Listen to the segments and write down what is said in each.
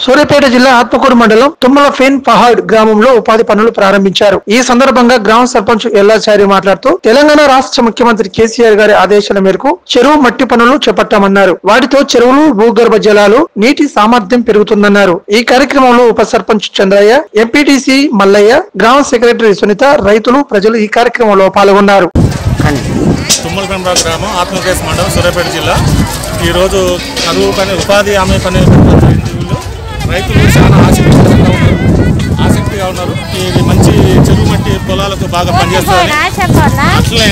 సూర్యాపేట జిల్లా ఆత్మకూరు మండలం తుమ్మల ఫేన్ పహాడ్ గ్రామంలో ఉపాధి పనులు ప్రారంభించారు ఈ సందర్భంగా గ్రామ సర్పంచ్ ఎల్లాచారి మాట్లాడుతూ తెలంగాణ రాష్ట్ర ముఖ్యమంత్రి కేసీఆర్ గారి ఆదేశాల మేరకు చెరువు మట్టి పనులు చేపట్టామన్నారు వాటితో చెరువులు భూగర్భ జలాలు నీటి సామర్థ్యం పెరుగుతుందన్నారు ఈ కార్యక్రమంలో ఉప సర్పంచ్ చంద్రయ్య ఎంపీటీసీ మల్లయ్య గ్రామ సెక్రటరీ సునీత రైతులు ప్రజలు ఈ కార్యక్రమంలో పాల్గొన్నారు తుమ్మలపెండ గ్రామం ఆత్మకేశ్ మండలం సూర్యాపేట జిల్లా ఈరోజు కరువు పని ఉపాధి హామీ పని వీళ్ళు రైతులు చాలా ఆసక్తిగా ఉన్నారు ఆసక్తిగా ఉన్నారు ఇది మంచి చెరువు మట్టి పొలాలకు బాగా పనిచేస్తుందని అట్లనే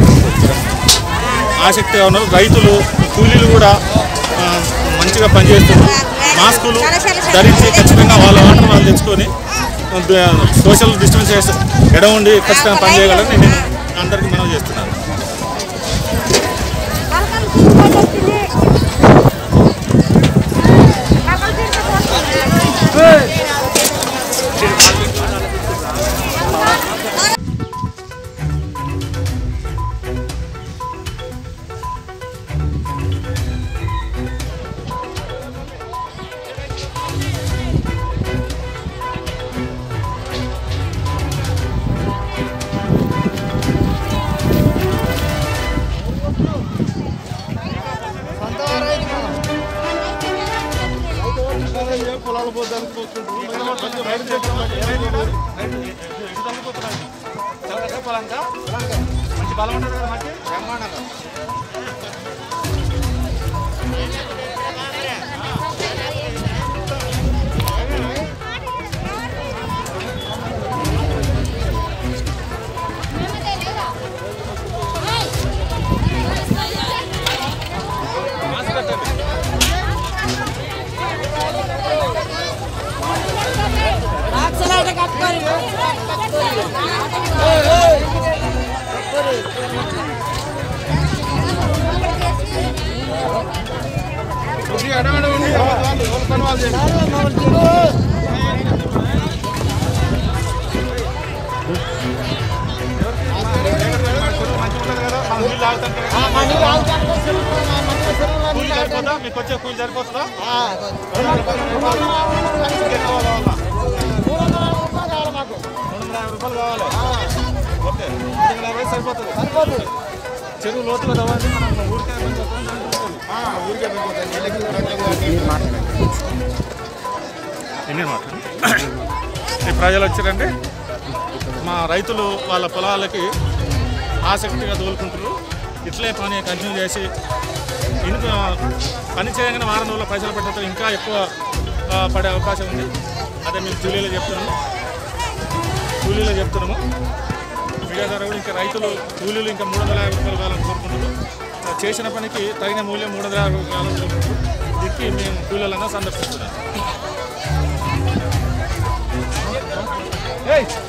ఆసక్తిగా ఉన్నారు రైతులు కూలీలు కూడా ఆ, మంచిగా పనిచేస్తున్నారు మాస్కులు ధరించి ఖచ్చితంగా వాళ్ళ వాటర్ వాళ్ళు తెచ్చుకొని సోషల్ డిస్టెన్స్ ఎడ ఉండి ఖచ్చితంగా పనిచేయగలని నేను అందరికీ మనం చేస్తున్నాను మంచి బలం ఉంటుంది కదా మట్టి కూలి సరిపోతా మీకు వచ్చే కూలి సరిపోతుందా మూడు వందల యాభై రూపాయలు కావాలి ఓకే మూడు వందల యాభై సరిపోతుంది చెరువు లోతుగా తవ్వండి మనం ఊరికే ఊరికే ఎన్ని మాట్లాడు ఈ ప్రజలు వచ్చారంటే మా రైతులు వాళ్ళ పొలాలకి ఆసక్తిగా తోలుకుంటారు ఇట్లే పని కంటిన్యూ చేసి ఇంకా పని చేయగానే వారం రోజుల పైసలు పెట్టడంతో ఇంకా ఎక్కువ ఆ, పడే అవకాశం ఉంది అదే మేము కూలీలో చెప్తున్నాము కూలీలో చెప్తున్నాము మీడియా ద్వారా కూడా ఇంకా రైతులు కూలీలు ఇంకా మూడు వందల యాభై రూపాయలు కావాలని కోరుకుంటున్నారు ఆ, చేసిన పనికి తగిన మూల్యం మూడు వందల యాభై కావాలని కోరుకుంటున్నారు దీనికి మేము కూలీలంగా సందర్శిస్తున్నాం ఏయ్